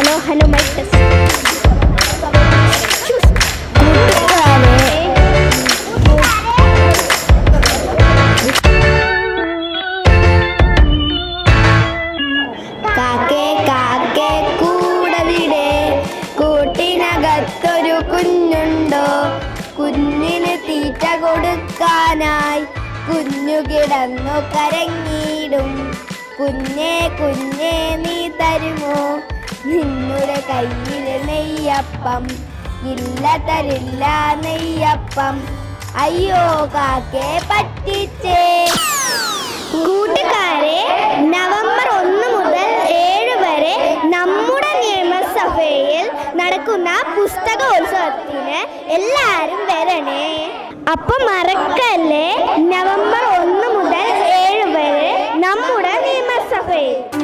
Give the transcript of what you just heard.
hello hello my test കാക്കേ കാക്കേ കൂടവിടെ കൂട്ടിനകത്തൊരു കുഞ്ഞുണ്ടോ കുഞ്ഞിന് തീറ്റ കൊടുക്കാനായി കുഞ്ഞു കിടന്നു കരങ്ങിയിടും കുഞ്ഞേ കുഞ്ഞേ നീ തരുമോ നിന്നുടെ കയ്യിൽ നെയ്യപ്പം ഇല്ല തരില്ല നെയ്യപ്പം അയ്യോ കാക്കേ പറ്റിച്ചേ കൂട്ടുകാരെ നവംബർ ഒന്ന് മുതൽ ഏഴ് വരെ നമ്മുടെ നിയമസഭയിൽ നടക്കുന്ന പുസ്തകോത്സവത്തിന് എല്ലാവരും വരണേ അപ്പൊ മറക്കല്ലേ നവംബർ ഒന്ന് മുതൽ ഏഴ് വരെ നമ്മുടെ നിയമസഭയിൽ